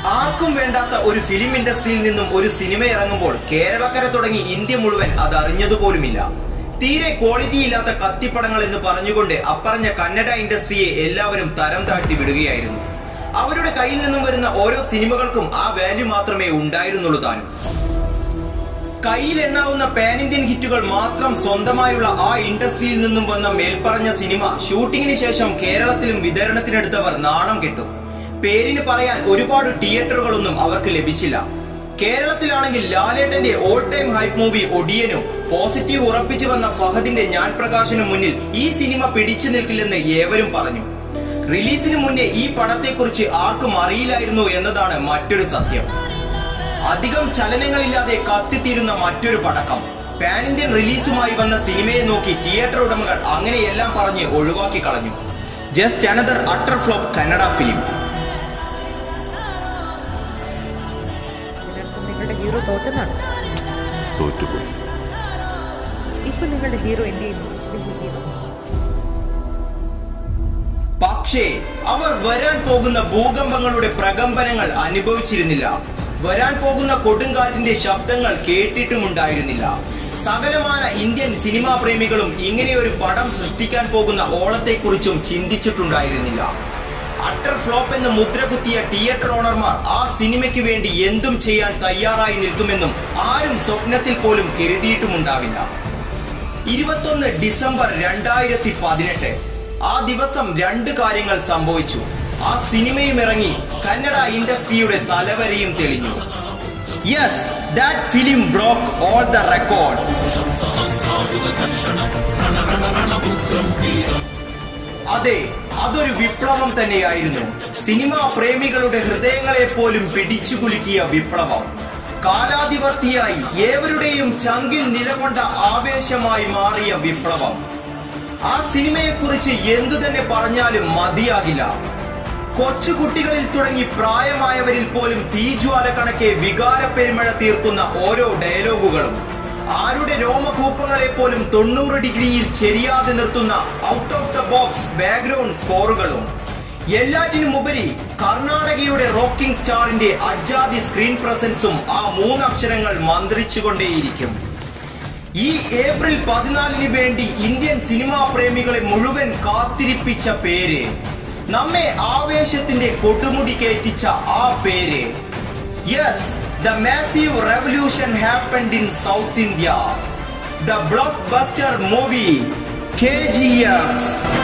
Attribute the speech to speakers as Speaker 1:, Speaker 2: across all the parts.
Speaker 1: ആർക്കും വേണ്ടാത്ത ഒരു ഫിലിം ഇൻഡസ്ട്രിയിൽ നിന്നും ഒരു സിനിമ ഇറങ്ങുമ്പോൾ കേരളക്കര തുടങ്ങി ഇന്ത്യ മുഴുവൻ അത് അറിഞ്ഞതുപോലുമില്ല തീരെ ക്വാളിറ്റി ഇല്ലാത്ത കത്തിപ്പടങ്ങൾ എന്ന് പറഞ്ഞുകൊണ്ട് അപ്പറഞ്ഞ കന്നഡ ഇൻഡസ്ട്രിയെ എല്ലാവരും തരം താഴ്ത്തി വിടുകയായിരുന്നു അവരുടെ കയ്യിൽ നിന്നും വരുന്ന ഓരോ സിനിമകൾക്കും ആ വാല്യൂ മാത്രമേ ഉണ്ടായിരുന്നുള്ളൂ താനും കയ്യിൽ എണ്ണാവുന്ന പാൻ ഇന്ത്യൻ ഹിറ്റുകൾ മാത്രം സ്വന്തമായുള്ള ആ ഇൻഡസ്ട്രിയിൽ നിന്നും വന്ന മേൽപ്പറഞ്ഞ സിനിമ ഷൂട്ടിങ്ങിന് ശേഷം കേരളത്തിലും വിതരണത്തിനെടുത്തവർ നാണം കെട്ടു പേരിന് പറയാൻ ഒരുപാട് തിയേറ്ററുകളൊന്നും അവർക്ക് ലഭിച്ചില്ല കേരളത്തിലാണെങ്കിൽ ലാലേട്ടന്റെ ഓൾ ടൈം ഹൈപ്പ് മൂവി ഒടിയനും പോസിറ്റീവ് ഉറപ്പിച്ചു വന്ന ഫഹദിന്റെ ഞാൻ പ്രകാശനും മുന്നിൽ ഈ സിനിമ പിടിച്ചു നിൽക്കില്ലെന്ന് ഏവരും പറഞ്ഞു റിലീസിന് മുന്നേ ഈ പടത്തെക്കുറിച്ച് ആർക്കും അറിയില്ലായിരുന്നു എന്നതാണ് മറ്റൊരു സത്യം അധികം ചലനങ്ങളില്ലാതെ കത്തിത്തീരുന്ന മറ്റൊരു പടക്കം പാൻ ഇന്ത്യൻ റിലീസുമായി വന്ന സിനിമയെ നോക്കി തിയേറ്റർ ഉടമകൾ അങ്ങനെയെല്ലാം പറഞ്ഞ് ഒഴിവാക്കി കളഞ്ഞു just another utter flop Kannada film
Speaker 2: ഇതിനർത്ഥം നിങ്ങളുടെ ഹീറോ തോറ്റെന്നാണ്
Speaker 3: തോറ്റുപോയി
Speaker 2: ഇപ്പൊ നിങ്ങളുടെ ഹീറോ എന്ത് ചെയ്യുന്നു നിങ്ങൾ ഹീറോ
Speaker 1: പക്ഷേ അവർ വരാൻ പോകുന്ന ഭൂകമ്പങ്ങളുടെ പ്രകമ്പനങ്ങൾ അനുഭവിച്ചിരുന്നില്ല വരാൻ പോകുന്ന കൊടുങ്കാറ്റിന്റെ ശബ്ദങ്ങൾ കേട്ടിട്ടുമുണ്ടായിരുന്നില്ല സകലമാന ഇന്ത്യൻ സിനിമാ പ്രേമികളും ഇങ്ങനെയൊരു പടം സൃഷ്ടിക്കാൻ പോകുന്ന ഓളത്തെക്കുറിച്ചും ചിന്തിച്ചിട്ടുണ്ടായിരുന്നില്ല അട്ടർ ഫ്ലോപ്പ് എന്ന് മുദ്ര കുത്തിയ തിയേറ്റർ ഓണർമാർ ആ സിനിമയ്ക്ക് വേണ്ടി എന്തും ചെയ്യാൻ തയ്യാറായി നിൽക്കുമെന്നും ആരും സ്വപ്നത്തിൽ പോലും കരുതിയിട്ടുമുണ്ടാവില്ല ഇരുപത്തൊന്ന് ഡിസംബർ രണ്ടായിരത്തി പതിനെട്ട് ആ ദിവസം രണ്ട് കാര്യങ്ങൾ സംഭവിച്ചു ആ സിനിമയും ഇറങ്ങി കന്നഡ ഇൻഡസ്ട്രിയുടെ തലവരെയും തെളിഞ്ഞു yes that film broke all the records അതെ അതൊരു വിപ്ലവം തന്നെയായിരുന്നു സിനിമാ പ്രേമികളുടെ ഹൃദയങ്ങളെ പോലും പിടിച്ചുകുലുക്കിയ വിപ്ലവം കാലാധിപർത്തിയായി ഏവരുടെയും ചങ്കിൽ നിലകൊണ്ട ആവേശമായി മാറിയ വിപ്ലവം ആ സിനിമയെക്കുറിച്ച് എന്തു തന്നെ പറഞ്ഞാലും മതിയാകില്ല കൊച്ചുകുട്ടികളിൽ തുടങ്ങി പ്രായമായവരിൽ പോലും തീജ്വാല കണക്കെ വികാര പെരുമഴ തീർക്കുന്ന ഓരോ ഡയലോഗുകളും ആരുടെ രോമകൂപ്പങ്ങളെ പോലും തൊണ്ണൂറ് ഡിഗ്രിയിൽ ചെരിയാതെ നിർത്തുന്ന out of the box background സ്കോറുകളും എല്ലാറ്റിനുമുപരി കർണാടകയുടെ റോക്കിംഗ് സ്റ്റാറിന്റെ അജാതി സ്ക്രീൻ പ്രസൻസും ആ മൂന്നക്ഷരങ്ങൾ മന്ത്രിച്ചുകൊണ്ടേയിരിക്കും ഈ ഏപ്രിൽ പതിനാലിന് വേണ്ടി ഇന്ത്യൻ സിനിമാ പ്രേമികളെ മുഴുവൻ കാത്തിരിപ്പിച്ച പേര് നമ്മെ ആവേശത്തിന്റെ കൊടുമുടി കയറ്റിച്ച ആ പേര് yes the massive revolution happened in south India the blockbuster movie K G F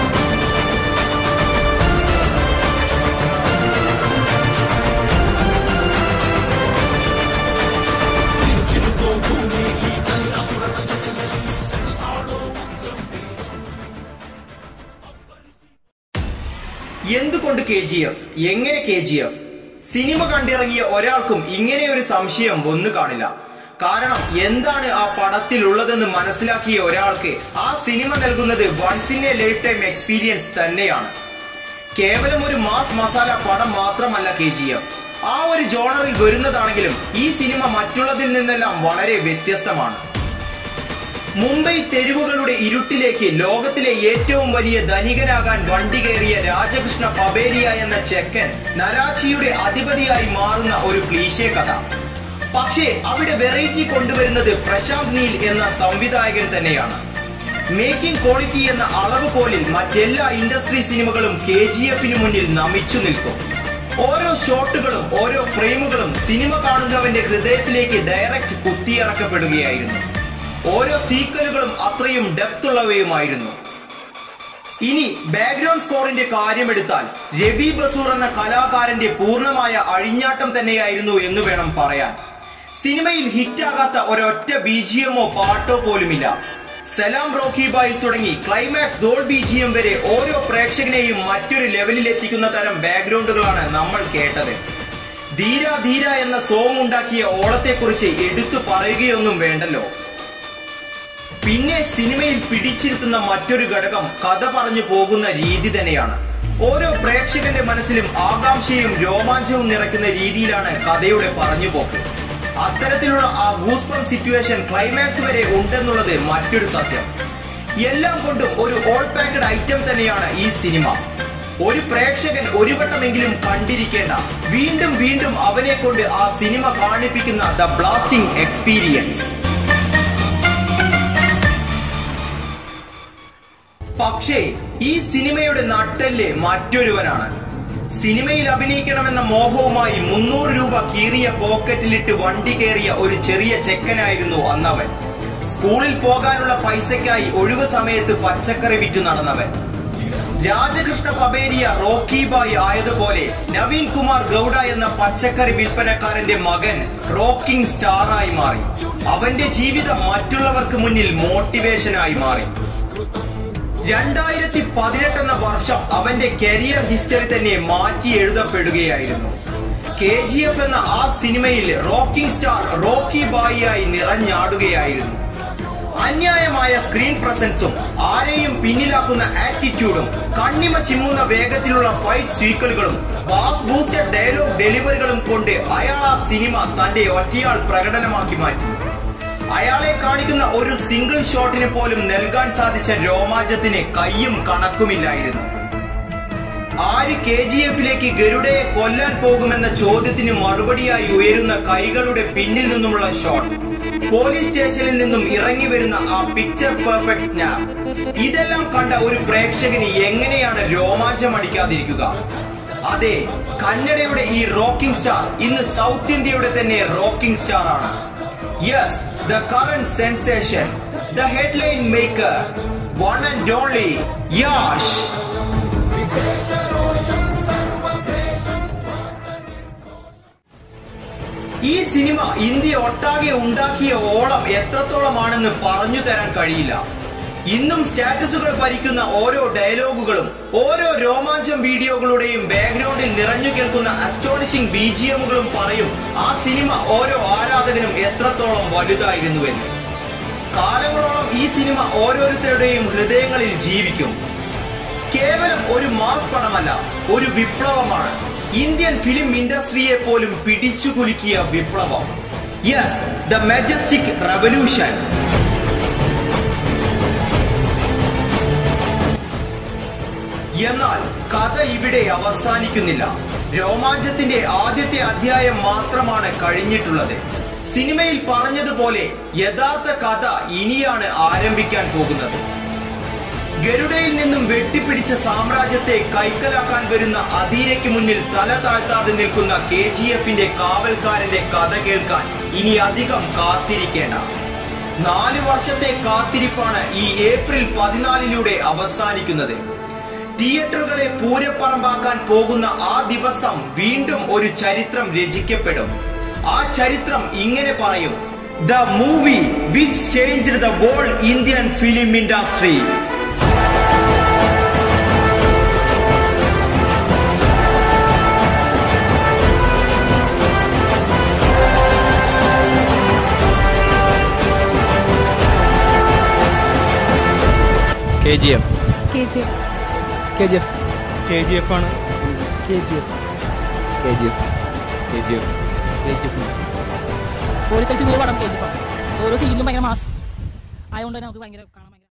Speaker 1: എന്തുകൊണ്ട് കെ ജി എഫ് എങ്ങനെ കെ ജി എഫ് സിനിമ കണ്ടിറങ്ങിയ ഒരാൾക്കും ഇങ്ങനെ ഒരു സംശയം ഒന്നു കാണില്ല കാരണം എന്താണ് ആ പടത്തിലുള്ളതെന്ന് മനസ്സിലാക്കിയ ഒരാൾക്ക് ആ സിനിമ നൽകുന്നത് once in a lifetime experience തന്നെയാണ് കേവലം ഒരു മാസ് മസാല പടം മാത്രമല്ല കെ ജി എഫ് ആ ഒരു ജോണറിൽ വരുന്നതാണെങ്കിലും ഈ സിനിമ മറ്റുള്ളതിൽ നിന്നെല്ലാം വളരെ വ്യത്യസ്തമാണ് മുംബൈ തെരുവുകളുടെ ഇരുട്ടിലേക്ക് ലോകത്തിലെ ഏറ്റവും വലിയ ധനികനാകാൻ വണ്ടി കയറിയ രാജകൃഷ്ണ പബേരിയ എന്ന ചെക്കൻ നരാച്ചിയുടെ അധിപതിയായി മാറുന്ന ഒരു ക്ലീശേ കഥ പക്ഷേ അവിടെ വെറൈറ്റി കൊണ്ടുവരുന്നത് പ്രശാന്ത് നീൽ എന്ന സംവിധായകൻ തന്നെയാണ് മേക്കിംഗ് ക്വാളിറ്റി എന്ന അളവുകോലിൽ മറ്റെല്ലാ ഇൻഡസ്ട്രി സിനിമകളും കെ ജി എഫിന് മുന്നിൽ നമിച്ചു നിൽക്കും ഓരോ ഷോട്ടുകളും ഓരോ ഫ്രെയിമുകളും സിനിമ കാണുന്നവന്റെ ഹൃദയത്തിലേക്ക് ഡയറക്റ്റ് കുത്തിയിറക്കപ്പെടുകയായിരുന്നു ഓരോ സീക്വലുകളും അത്രയും ഡെപ്ത് ഉള്ളവയുമായിരുന്നു ഇനി ബാക്ക്ഗ്രൗണ്ട് സ്കോറിന്റെ കാര്യമെടുത്താൽ രവി ബസൂർ എന്ന കലാകാരന്റെ പൂർണ്ണമായ അഴിഞ്ഞാട്ടം തന്നെയായിരുന്നു എന്ന് വേണം പറയാൻ സിനിമയിൽ ഹിറ്റാകാത്ത ഒരൊറ്റ ബിജിഎമ്മോ പാട്ടോ പോലുമില്ല സലാം റോക്കിബായിൽ തുടങ്ങി ക്ലൈമാക്സ് ഡോൾ ബിജിഎം വരെ ഓരോ പ്രേക്ഷകനെയും മറ്റൊരു ലെവലിൽ എത്തിക്കുന്ന തരം ബാക്ക്ഗ്രൗണ്ടുകളാണ് നമ്മൾ കേട്ടത് ധീര ധീര എന്ന സോങ് ഉണ്ടാക്കിയ ഓളത്തെക്കുറിച്ച് എടുത്തു പറയുകയൊന്നും വേണ്ടല്ലോ പിന്നെ സിനിമയിൽ പിടിച്ചിരുത്തുന്ന മറ്റൊരു ഘടകം കഥ പറഞ്ഞു പോകുന്ന രീതി തന്നെയാണ് ഓരോ പ്രേക്ഷകന്റെ മനസ്സിലും ആകാംക്ഷയും രോമാഞ്ചവും നിറയ്ക്കുന്ന രീതിയിലാണ് കഥയുടെ പറഞ്ഞുപോക്ക് അത്തരത്തിലുള്ള ആ ഗൂസ്പം സിറ്റുവേഷൻ ക്ലൈമാക്സ് വരെ ഉണ്ടെന്നുള്ളത് മറ്റൊരു സത്യം എല്ലാം കൊണ്ടും ഒരു ഓൾ പാക്കഡ് ഐറ്റം തന്നെയാണ് ഈ സിനിമ ഒരു പ്രേക്ഷകൻ ഒരു വട്ടമെങ്കിലും കണ്ടിരിക്കേണ്ട വീണ്ടും വീണ്ടും അവനെ കൊണ്ട് ആ സിനിമ കാണിപ്പിക്കുന്ന ദ ബ്ലാസ്റ്റിംഗ് എക്സ്പീരിയൻസ് പക്ഷേ ഈ സിനിമയുടെ നട്ടെല്ല് മറ്റൊരുവനാണ് സിനിമയിൽ അഭിനയിക്കണമെന്ന മോഹവുമായി മുന്നൂറ് രൂപ കീറിയ പോക്കറ്റിലിട്ട് വണ്ടി കയറിയ ഒരു ചെറിയ ചെക്കനായിരുന്നു അന്നവൻ സ്കൂളിൽ പോകാനുള്ള പൈസയ്ക്കായി ഒഴിവ് സമയത്ത് പച്ചക്കറി വിറ്റു നടന്നവൻ രാജകൃഷ്ണ പബേരിയ റോക്കി ബായ് ആയതുപോലെ നവീൻ കുമാർ ഗൗഡ എന്ന പച്ചക്കറി വിൽപ്പനക്കാരന്റെ മകൻ റോക്കിംഗ് സ്റ്റാറായി മാറി അവന്റെ ജീവിതം മറ്റുള്ളവർക്ക് മുന്നിൽ മോട്ടിവേഷനായി മാറി രണ്ടായിരത്തി പതിനെട്ട് എന്ന വർഷം അവന്റെ കരിയർ ഹിസ്റ്ററി തന്നെ മാറ്റി എഴുതപ്പെടുകയായിരുന്നു കെ ജി എഫ് എന്ന ആ സിനിമയിൽ റോക്കിംഗ് സ്റ്റാർ റോക്കി ബായിയായി നിറഞ്ഞാടുകയായിരുന്നു അന്യായമായ സ്ക്രീൻ പ്രസൻസും ആരെയും പിന്നിലാക്കുന്ന ആറ്റിറ്റ്യൂഡും കണ്ണിമ ചിമ്മുന്ന വേഗത്തിലുള്ള ഫൈറ്റ് സീക്വലുകളും ബാസ് ബൂസ്റ്റഡ് ഡയലോഗ് ഡെലിവറികളും കൊണ്ട് അയാൾ ആ സിനിമ തന്റെ ഒറ്റയാൾ പ്രകടനമാക്കി മാറ്റി അയാളെ കാണിക്കുന്ന ഒരു സിംഗിൾ ഷോട്ടിന് പോലും നൽകാൻ സാധിച്ച രോമാഞ്ചത്തിന് കയ്യും കണക്കുമില്ലായിരുന്നു ആര് കെ ജി എഫിലേക്ക് ഗരുഡയെ കൊല്ലാൻ പോകുമെന്ന ചോദ്യത്തിന് മറുപടിയായി ഉയരുന്ന കൈകളുടെ പിന്നിൽ നിന്നുമുള്ള ഷോട്ട് പോലീസ് സ്റ്റേഷനിൽ നിന്നും ഇറങ്ങി വരുന്ന ആ പിക്ചർ പെർഫെക്റ്റ് സ്നാപ്പ് ഇതെല്ലാം കണ്ട ഒരു പ്രേക്ഷകന് എങ്ങനെയാണ് രോമാഞ്ചം അടിക്കാതിരിക്കുക അതെ കന്നഡയുടെ ഈ റോക്കിംഗ് സ്റ്റാർ ഇന്ന് സൗത്ത് ഇന്ത്യയുടെ തന്നെ റോക്കിംഗ് സ്റ്റാർ ആണ് yes the current sensation the headline maker one and only Yash ഈ സിനിമ ഇന്ത്യ ഒട്ടാകെ ഉണ്ടാക്കിയ ഓളം എത്രത്തോളമാണെന്ന് പറഞ്ഞു തരാൻ കഴിയില്ല ഇന്നും സ്റ്റാറ്റസുകൾ ഭരിക്കുന്ന ഓരോ ഡയലോഗുകളും ഓരോ രോമാഞ്ചം വീഡിയോകളുടെയും ബാക്ക്ഗ്രൗണ്ടിൽ നിറഞ്ഞു കേൾക്കുന്ന അസ്റ്റോണിഷിംഗ് ബിജിഎമ്മുകളും പറയും ആ സിനിമ ഓരോ ആരാധകനും എത്രത്തോളം വലുതായിരുന്നുവെന്ന് കാലങ്ങളോളം ഈ സിനിമ ഓരോരുത്തരുടെയും ഹൃദയങ്ങളിൽ ജീവിക്കും കേവലം ഒരു മാസ് പടമല്ല ഒരു വിപ്ലവമാണ് ഇന്ത്യൻ ഫിലിം ഇൻഡസ്ട്രിയെ പോലും പിടിച്ചു കുലുക്കിയ വിപ്ലവം യെസ് ദ മെജസ്റ്റിക് റവല്യൂഷൻ എന്നാൽ കഥ ഇവിടെ അവസാനിക്കുന്നില്ല രോമാഞ്ചത്തിന്റെ ആദ്യത്തെ അധ്യായം മാത്രമാണ് കഴിഞ്ഞിട്ടുള്ളത് സിനിമയിൽ പറഞ്ഞതുപോലെ യഥാർത്ഥ കഥ ഇനിയാണ് ആരംഭിക്കാൻ പോകുന്നത് ഗരുഡയിൽ നിന്നും വെട്ടിപ്പിടിച്ച സാമ്രാജ്യത്തെ കൈക്കലാക്കാൻ വരുന്ന അധീരയ്ക്ക് മുന്നിൽ തല താഴ്ത്താതെ നിൽക്കുന്ന കെ ജി എഫിന്റെ കാവൽക്കാരന്റെ കഥ കേൾക്കാൻ ഇനി അധികം കാത്തിരിക്കേണ്ട നാല് വർഷത്തെ കാത്തിരിപ്പാണ് ഈ ഏപ്രിൽ പതിനാലിലൂടെ അവസാനിക്കുന്നത് തിയേറ്ററുകളെ പൂരപ്പറമ്പാക്കാൻ പോകുന്ന ആ ദിവസം വീണ്ടും ഒരു ചരിത്രം രചിക്കപ്പെടും ആ ചരിത്രം ഇങ്ങനെ പറയും the movie which change the world Indian film industry
Speaker 4: K G F
Speaker 2: K G
Speaker 4: K G F
Speaker 5: K G F ആണ്
Speaker 4: K G F K G F K G F K G F
Speaker 6: കോഴിക്കൽ സിനിമ പടം K G പടം ഓരോ സീനിലും ഭയങ്കര mass ആയതുകൊണ്ട് തന്നെ നമുക്ക് ഭയങ്കര കാണാൻ